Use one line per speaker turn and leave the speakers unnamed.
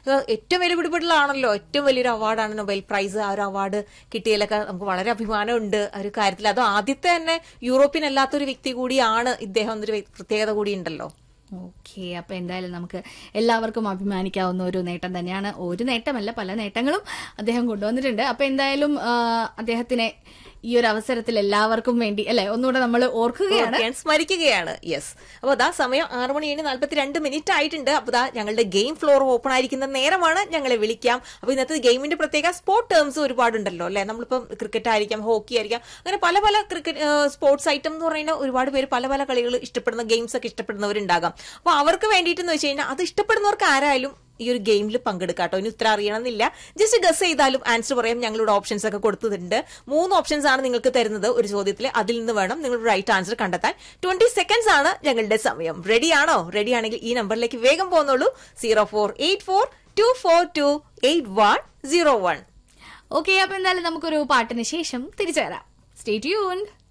ഇത് ഏറ്റവും വലിയ പിടിപെടലാണല്ലോ ഏറ്റവും വലിയൊരു അവാർഡാണ് നൊബേൽ പ്രൈസ് ആ ഒരു അവാർഡ് കിട്ടിയതിലൊക്കെ നമുക്ക് വളരെ അഭിമാനമുണ്ട് ആ ഒരു കാര്യത്തിൽ അത് ആദ്യത്തെ തന്നെ യൂറോപ്യൻ അല്ലാത്തൊരു വ്യക്തി കൂടിയാണ് ഇദ്ദേഹം എന്നൊരു വ്യ- പ്രത്യേകത കൂടി ഉണ്ടല്ലോ
ഓക്കെ അപ്പൊ എന്തായാലും നമുക്ക് എല്ലാവർക്കും അഭിമാനിക്കാവുന്ന ഒരു നേട്ടം തന്നെയാണ് ഒരു നേട്ടമല്ല പല നേട്ടങ്ങളും അദ്ദേഹം കൊണ്ടുവന്നിട്ടുണ്ട് അപ്പൊ എന്തായാലും ആ, അദ്ദേഹത്തിനെ ഈ ഒരു അവസരത്തിൽ എല്ലാവർക്കും വേണ്ടി അല്ലെ ഒന്നുകൂടെ നമ്മൾ ഓർക്കുകയാണ്
ഓർക്കാൻ സ്മരിക്കുകയാണ് യെസ് അപ്പൊ അതാ സമയം ആറ് മണി കഴിഞ്ഞ് നാല്പത്തി രണ്ട് മിനിറ്റ് ആയിട്ടുണ്ട് അപ്പൊ ദാ ഞങ്ങളുടെ ഗെയിം ഫ്ലോർ ഓപ്പൺ ആയിരിക്കുന്ന നേരമാണ് ഞങ്ങളെ വിളിക്കാം അപ്പൊ ഇന്നത്തെ ഗെയിമിന്റെ പ്രത്യേക സ്പോർട്ട് ടേംസ് ഒരുപാടുണ്ടല്ലോ അല്ലെ നമ്മളിപ്പം ക്രിക്കറ്റ് ആയിരിക്കാം ഹോക്കി ആയിരിക്കാം അങ്ങനെ പല പല ക്രിക്കറ്റ് സ്പോർട്സ് ഐറ്റം എന്ന് പറയുന്ന ഒരുപാട് പേര് പല പല കളികൾ ഇഷ്ടപ്പെടുന്ന ഗെയിംസ് ഒക്കെ ഇഷ്ടപ്പെടുന്നവരുണ്ടാകാം അപ്പൊ അവർക്ക് വേണ്ടിയിട്ടെന്ന് വെച്ച് കഴിഞ്ഞാൽ അത് ഇഷ്ടപ്പെടുന്നവർക്ക് ആരായാലും ഈ ഒരു ഗെയിമിൽ പങ്കെടുക്കാം കേട്ടോ ഇനി ഉത്തരം അറിയണമെന്നില്ല ജസ്റ്റ് ഗസ് ചെയ്താലും ആൻസർ പറയാം ഞങ്ങളുടെ ഓപ്ഷൻസ് ഒക്കെ കൊടുത്തിട്ടുണ്ട് മൂന്ന് ഓപ്ഷൻസ് ആണ് നിങ്ങൾക്ക് തരുന്നത് ഒരു ചോദ്യത്തിൽ അതിൽ നിന്ന് വേണം നിങ്ങളുടെ റൈറ്റ് ആൻസർ കണ്ടെത്താൻ ട്വന്റി സെക്കൻഡ്സ് ആണ് ഞങ്ങളുടെ സമയം റെഡി ആണോ റെഡി ആണെങ്കിൽ ഈ നമ്പറിലേക്ക് വേഗം പോകുന്നുള്ളൂ zero four eight four two four two eight one zero one
okay അപ്പൊ എന്തായാലും നമുക്കൊരു പാട്ടിന് ശേഷം തിരിച്ചു വരാം സ്റ്റേ ട്യൂൺഡ്